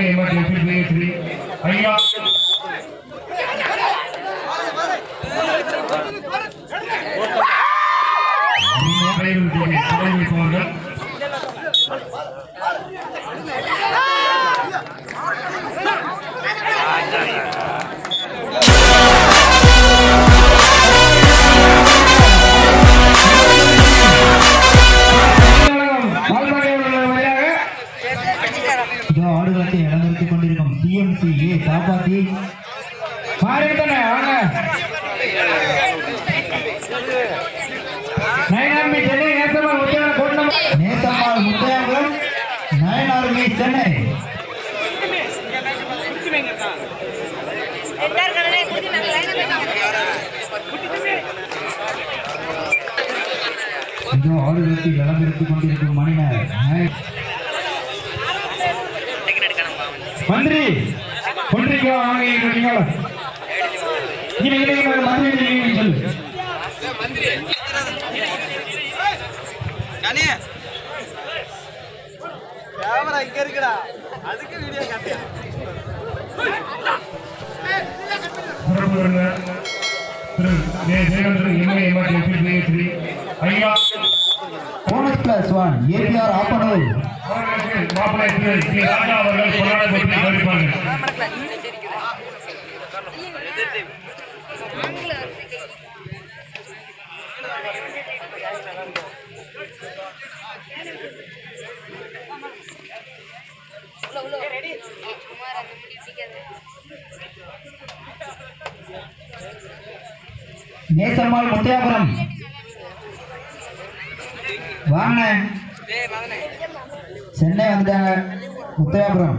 emergency PhD ஐயா தலைமைப்பவர்கள் இதோ ஆடுகளத்தை இடநிறுத்திக் கொண்டிருக்கும் டிஎம்சி ஏ காப்பாத்தி மாறிவிட்டன வாங்க நயனார்மி சென்னை நேசமா முத்தியான கூட்டம் நேசம்மாள் முத்தையாங்குளம் நயனார்மி சென்னை எல்லாரும் கூட்டி நாங்கள் லைனாக இதோ ஆடுகளத்தை இடநிறுத்திக் கொண்டிருக்கும் மணினர் நய- மந்திரி ஒன்றிக்கோ வாங்க இங்க நீங்க இங்க இங்க இங்க மந்திரி நீங்க சொல்லு கேமரா இங்க இருக்குடா அதுக்கு வீடியோ காட்டியா சிறப்புங்க திரு ஜெய ஜெயகந்தன் எம்ஏ எமர்ஜென்சி பிஹெச்டி ஐயா bonus plus one ABR Appanur அவர்களுக்கு மாப்பிள்ளை திரு ஸ்ரீ ராஜா அவர்கள் கொண்டாட பற்றி கவனிப்பார்கள் உள்ள உள்ள குமார் அந்த முடி பிடிக்காது நேசம்மாள் முத்தையாபுரம் வாங்க சென்னை வந்துட்டாங்க முத்தையாபுரம்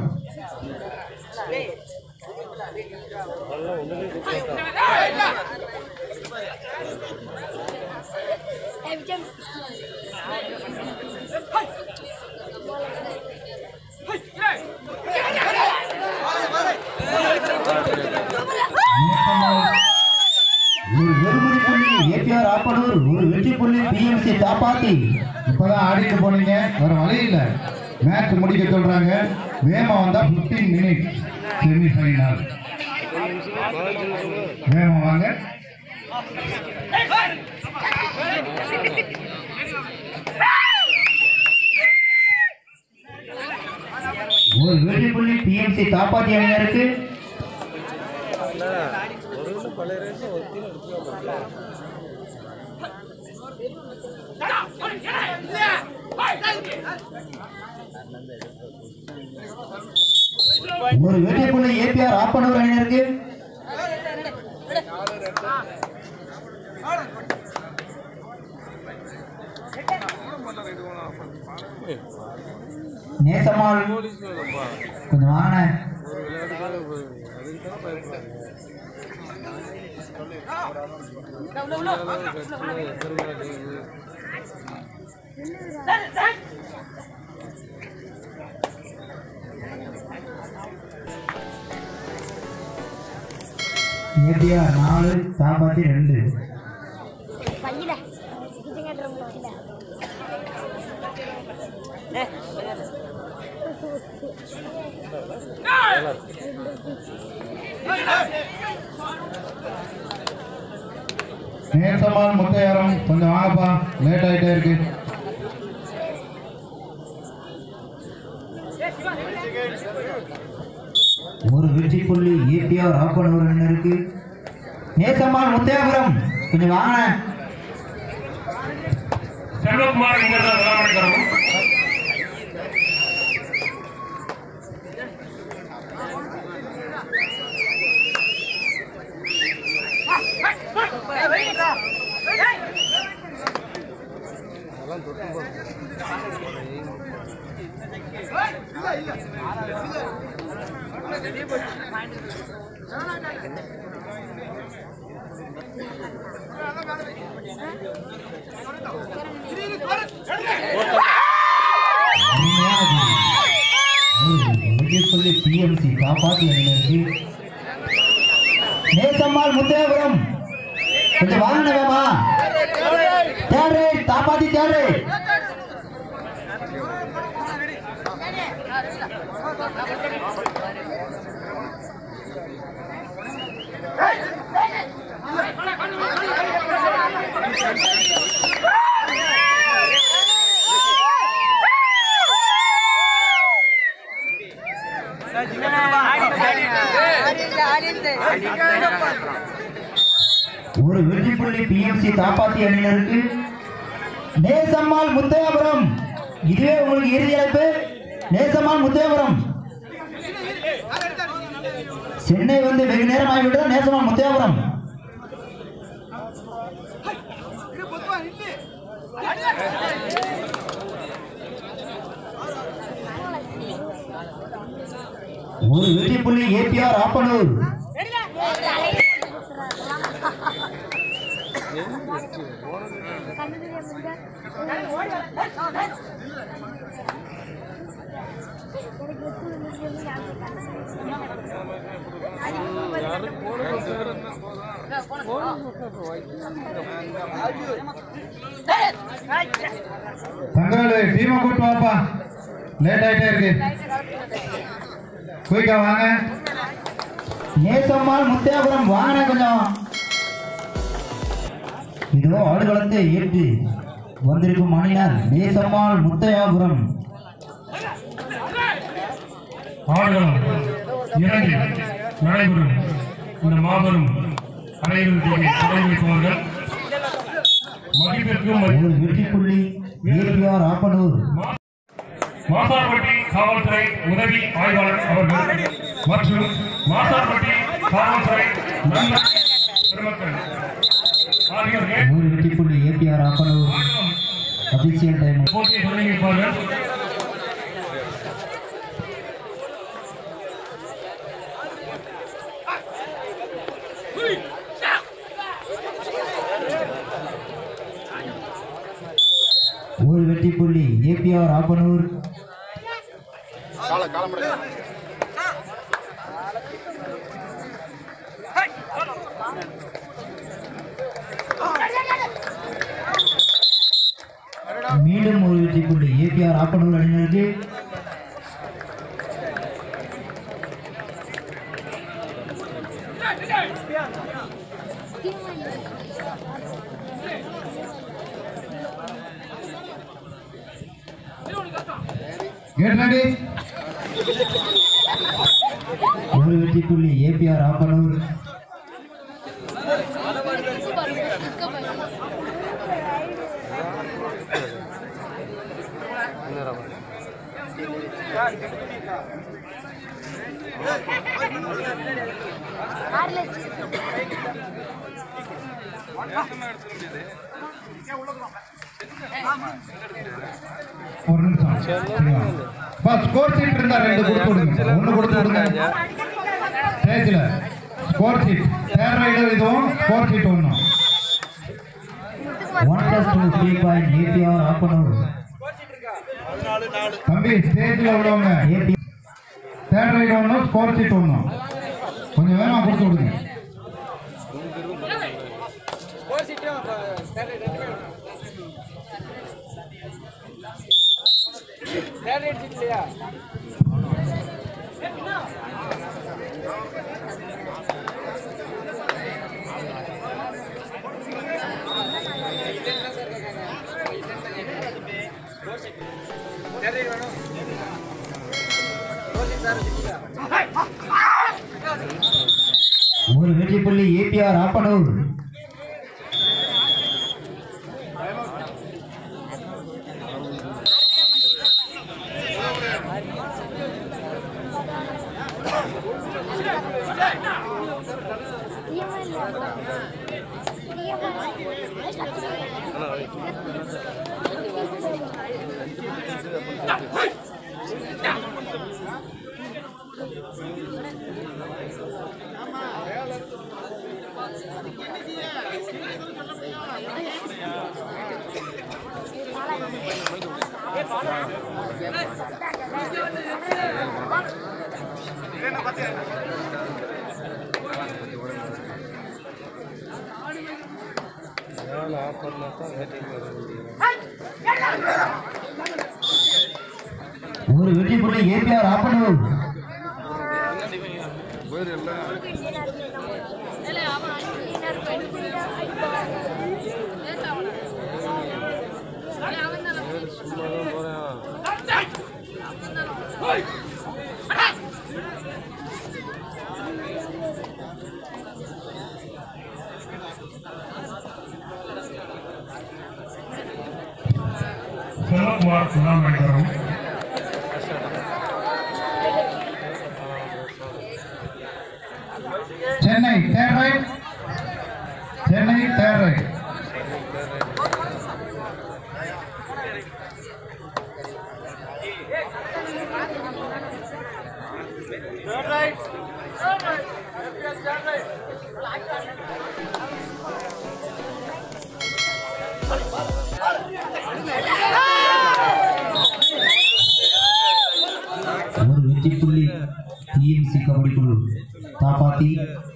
ஒரு வெறுமதி புள்ளி ஏபிஆர் ஆப்பனூர் ஒரு வெற்றி புள்ளி பிஎம்சி தாப்பாத்தி இப்பதான் ஆடிட்டு போனீங்க வேற வழி இல்ல மேட்ச் முடிக்க சொல்றாங்க வேமா வந்தா 15 மினிட் செமி ஃபைனல் வேமா வாங்க ஒரு வெற்றி புள்ளி பிஎம்சி தாப்பாத்தி அணியினருக்கு ஒரு வெற்றி புள்ளி ஏபிஆர் ஆப்பனூர் அணியினருக்கு நேசம்மாள் கொஞ்சம் வாங்க ஏபிஆர் நாலு தாப்பாத்தி ரெண்டு பையில கிச்சன் கட்டுறோம் பையில நேசமால் முத்தையாரம் கொஞ்சம் வாங்கப்பா லேட் ஆயிட்டே இருக்கு ஒரு வெற்றி புள்ளி ஏபிஆர் ஆப்பனூர் அணியினருக்கு நேசம்மாள் முத்தையாபுரம் கொஞ்சம் வாங்க செல்வகுமார் என்கிற விளாடுகிறோம் விஜயப்பள்ளி பிஎம்சி காப்பாற்றி அணியினருக்கு நேசம்மாள் முத்தையாபுரம் கொஞ்சம் வாங்க வேமா தேடு தாப்பாத்தி தேடு ஒரு வெற்றி புள்ளி பிஎம்சி தாப்பாத்தி அணியினருக்கு நேசம்மாள் முத்தையாபுரம் இதுவே உங்களுக்கு இறுதி அழைப்பு நேசம்மாள் முத்தையாபுரம் சென்னை வந்து வெகு நேரம் ஆகிவிட்டது நேசம்மாள் முத்தையாபுரம் ஒரு வெற்றி புள்ளி ஏபிஆர் ஆப்பனூர் தங்காளு டீமை கூட்டு வாப்பா லேட் ஆயிட்டே இருக்கு குயிக்கா வாங்க நேசம்மாள் முத்தையாபுரம் வாங்கின கொஞ்சம் இதோ ஆடுகளத்தை ஏற்று வந்திருக்கும் அணியினர் நேசம்மாள் முத்தையாபுரம் ஆடுகளம் இரண்டு நடைபெறும் இந்த மாபெரும் அனைவருடைய தொடர்புகள் மதிப்பிற்கும் மதி- ஒரு வெற்றி புள்ளி ஏபிஆர் ஆப்பனூர் மாசார்பட்டி காவல்துறை உதவி ஆய்வாளர் அவர்கள் மற்றும் மாசார்பட்டி காவல்துறை நண்பர் பெருமக்கள் ஆகியோர் ஒரு வெற்றி புள்ளி ஏபிஆர் ஆப்பனூர் அபிஷியல் டைம் போட்டியை தொடங்கி வைப்பார்கள் ஒரு வெற்றி புள்ளி ஏபிஆர் ஆப்பனூர் மீண்டும் ஒரு வெற்றி புள்ளி ஏபிஆர் ஆப்பனூர் அணியினருக்கு கேட் ரெடி ஒரு வெற்றி புள்ளி ஏபிஆர் ஆப்பனூர் ஒரு நிமிஷம் பா ஸ்கோர் ஷீட் இருந்தா ரெண்டு கொடுத்து விடுங்க ஒன்று கொடுத்து விடுங்க ஸ்டேஜில் ஸ்கோர் ஷீட் தேர்ட் ரைடர் இதுவும் ஸ்கோர் ஷீட் ஒன்றும் one plus two three point ABR Appanur தம்பி ஸ்டேஜில் உள்ளவங்க ஏபி தேர்ட் ரைடு ஒன்றும் ஸ்கோர் ஷீட் ஒன்றும் கொஞ்சம் வேகமாக கொடுத்து விடுங்க ஒரு வெற்றி புள்ளி ஏபிஆர் ஆப்பனூர் ஒரு வெற்றி புள்ளி புள்ளி ஏபிஆர் ஆப்பனூர் செல்வகுமார் சுனாமணிகரம் Chennai third raid Chennai third raid ஒரு வெற்றி புள்ளி டிஎம்சி கபடி குழு காப்பாத்தி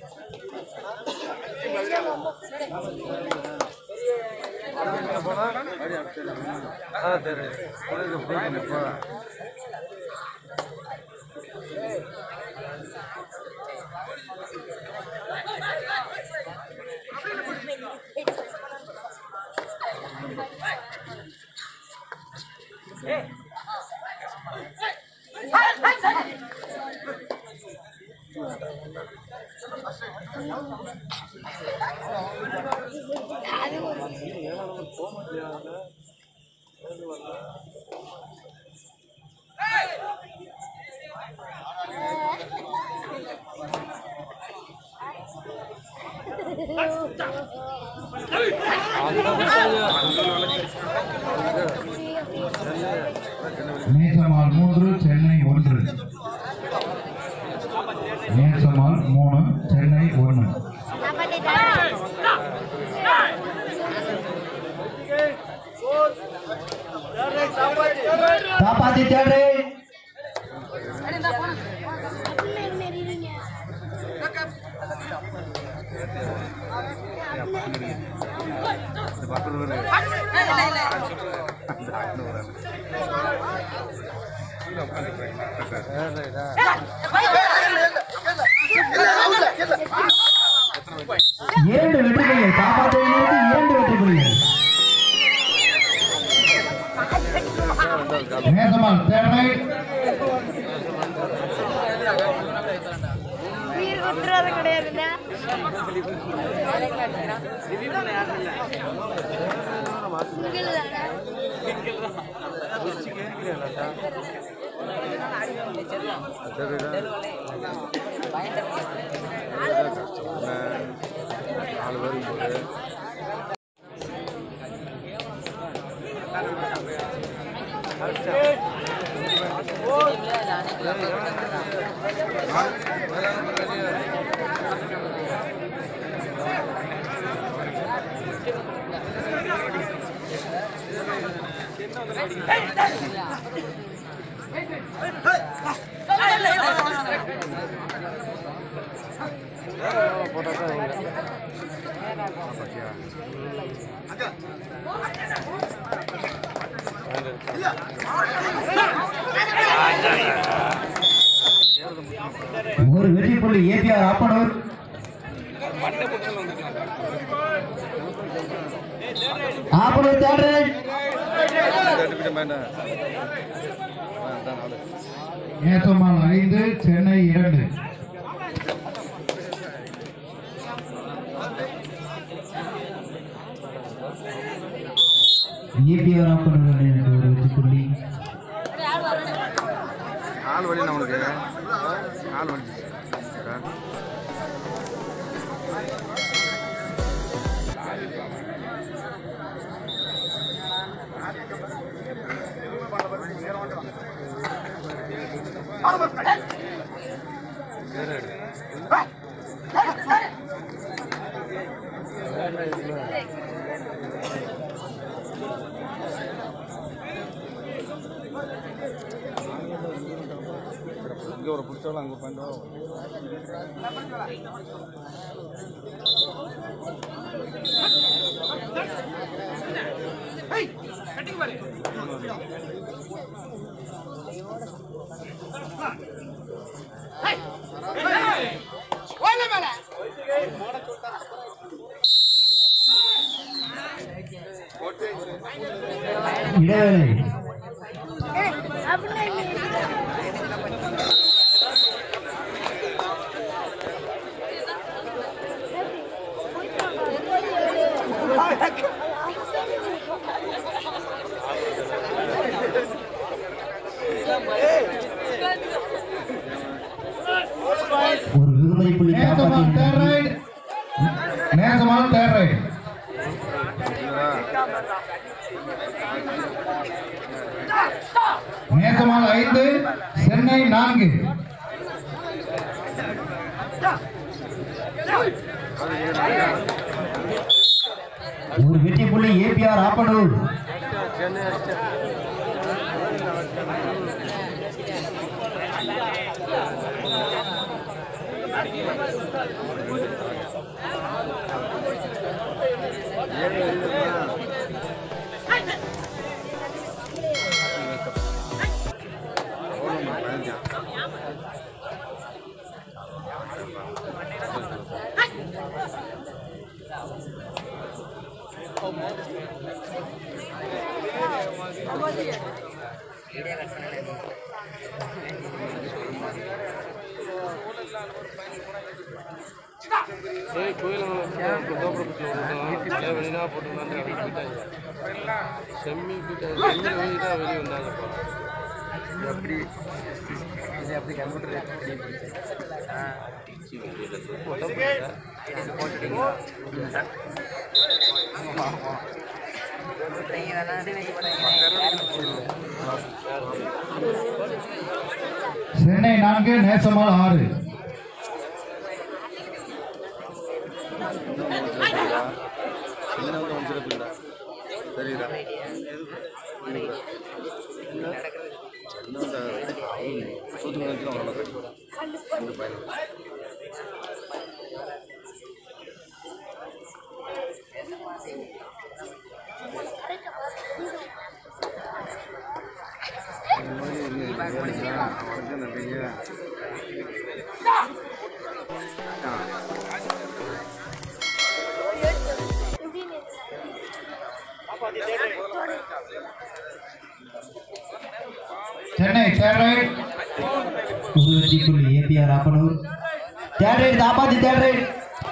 நேசமால் மூன்று சென்னை ஒன்று நேசமால் மூணு சென்னை ஒன்று காப்பாத்தி தேடு இரண்டு வெற்றி புள்ளிகள் காப்பாற்றுவதற்கு இரண்டு வெற்றி புள்ளிகள் நேசமால் தேர்ட் ரைட் உயிர் குத்துறது கிடையாதுண்ணா ஒரு வெற்றி புள்ளி ஏபிஆர் ஆப்பனூர் ஆப்பனூர் தேடு நேசமால் ஐந்து சென்னை இரண்டு ஏபிஆர் ஆப்பனூர் எனக்கு ஒரு வெற்றி புள்ளி கால் வலி நம்மளுக்கு கால் வலி நேசமால் இங்கே ஒரு பிடிச்சாலும் அங்கே பண்ணிட்டு இடைவேளை ஒரு விடுமுறை புள்ளி நேசமால் தேர் காப்பாற்றி ரைட் நேசமால் தேர் ரைட் நேசமால் ஐந்து சென்னை நான்கு ஒரு வெற்றி புள்ளி ஏபிஆர் ஆப்பனூர் செம்மி கிட்ட செம்மி வெளியே தான் வெளியே வந்தாங்கப்பா எப்படி இது அப்படி கம்ப்யூட்டர் சென்னை நான்கு நேசமால் ஆறு சின்ன வந்து வந்துருக்குல்ல தெரியுதா சூத்து நேரத்தில் அவ்வளோ கட்டி இந்த பையன் சென்னை தேர் ரைட் ஒரு வெற்றி புள்ளி ஏபிஆர் ஆப்பனூர் தேர்ட் ரைட் காப்பாத்தி தேர்ட் ரைட்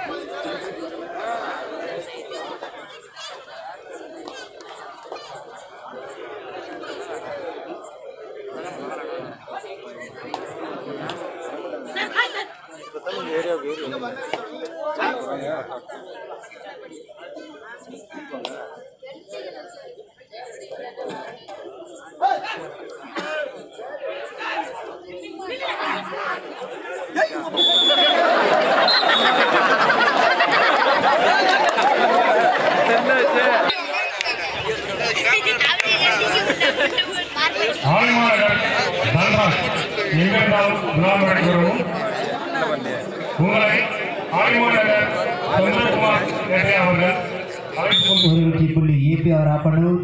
ஆழ்மாநகர் தன்ராஜ் எங்கிருந்தாலும் குலாம் நடைபெறவும் உங்களை ஆழ்மாநகர் சந்திரகுமார் என்ற அவர்கள் அழைத்து கொண்டு ஒரு வெற்றி புள்ளி ஏபிஆர் ஆப்பனூர்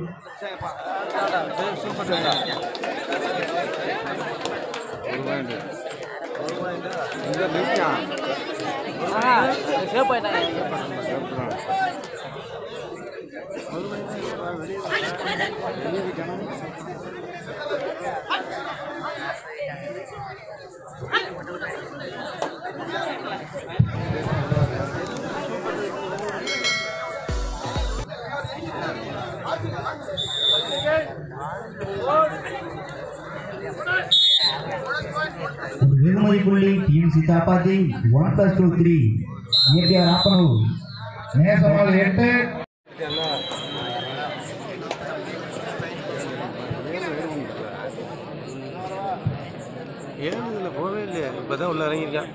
ஒரு வெகுமதி புள்ளி டிஎம்சி காப்பாத்தி one plus two three ABR Appanur நேசமால் எட்டு ஏன் இதில் போகவே இல்லையா இப்போ தான் உள்ள இறங்கியிருக்கான்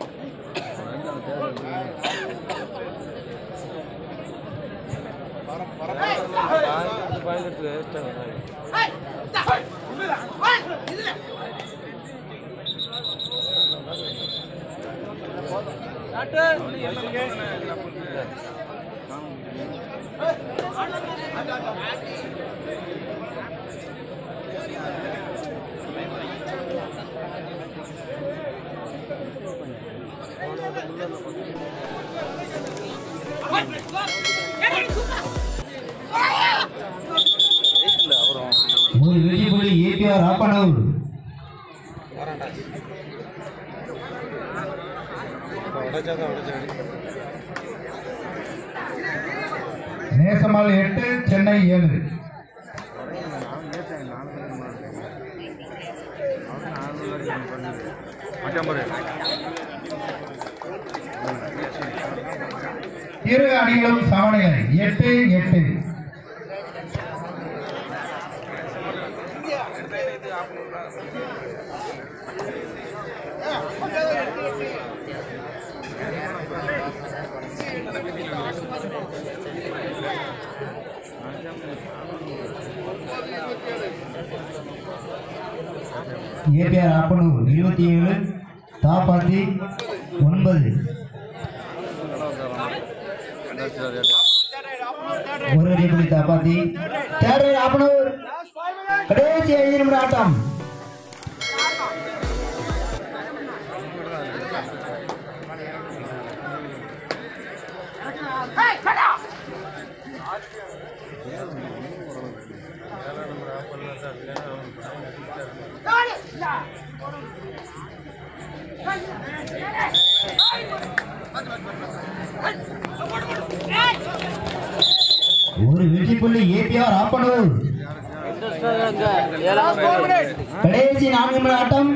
பாயிண்ட் எடுத்து வேஸ்ட்டாக ஒரு வெற்றி புள்ளி ஏபிஆர் ஆப்பனூர் நேசமால் எட்டு சென்னை ஏழு இரு அணிகளும் சமநிலை எட்டு எட்டு ஏபிஆர் ஆப்பனூர் இருபத்தி ஏழு தாப்பாத்தி ஒன்பது ஒரு வெற்றி புள்ளி தாப்பாத்தி தேர்ட் ரைட் ஆப்பனூர் கடைசி ஐந்து நிமிட ஆட்டம் ஒரு வெற்றி புள்ளி ஏபிஆர் ஆப்பனூர் கடைசி நான்கு நிமிட ஆட்டம்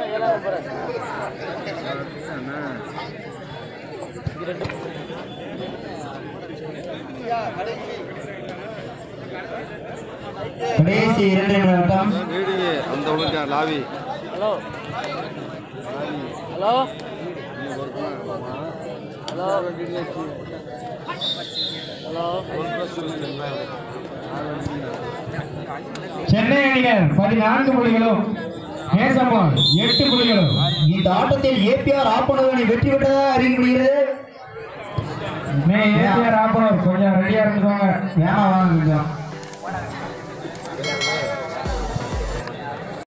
கடைசி இரண்டு நிமிட ஆட்டம் வீடியே அந்த ஒழுங்கா லாவி hello hello hello hello Chennai அணிகள் பதினான்கு புள்ளிகளும் நேசமால் எட்டு புள்ளிகளும் இந்த ஆட்டத்தில் ஏபிஆர் ஆப்பனூர் அணி வெற்றி பெற்றதாக அறிவிக்கப்படுகிறது மே ஏபிஆர் ஆப்பனூர் கொஞ்சம் ரெடியா இருந்துக்கோங்க வேணாம் வாங்க கொஞ்சம்